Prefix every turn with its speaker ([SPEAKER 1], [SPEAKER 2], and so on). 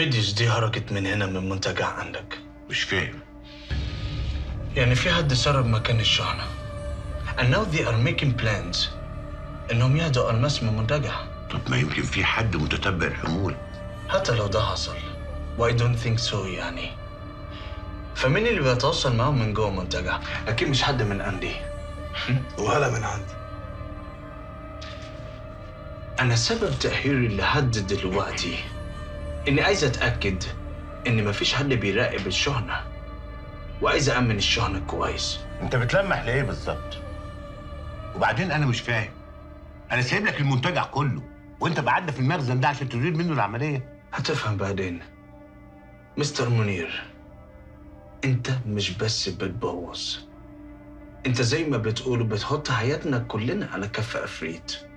[SPEAKER 1] الفيديوز دي هرجت من هنا من منتجع عندك
[SPEAKER 2] مش فاهم
[SPEAKER 1] يعني في حد سرب مكان الشحنة and now they are making plans انهم يهدوا الماس من منتجع
[SPEAKER 2] طب ما يمكن في حد متتبع الحمول
[SPEAKER 1] حتى لو ده حصل why don't think so يعني فمين اللي بيتواصل معاهم من جوه المنتجع؟ اكيد مش حد من اندي
[SPEAKER 3] وهلا من عندي
[SPEAKER 1] انا سبب تاخيري لحد دلوقتي اني عايز اتاكد ان مفيش حد بيراقب الشحنه وعايز امن الشحنه كويس
[SPEAKER 2] انت بتلمح لايه بالظبط وبعدين انا مش فاهم انا سايب لك المنتجع كله وانت بعدنا في المخزن ده عشان تدير منه العمليه
[SPEAKER 1] هتفهم بعدين مستر منير انت مش بس بتبوظ انت زي ما بتقول بتحط حياتنا كلنا على كف افريت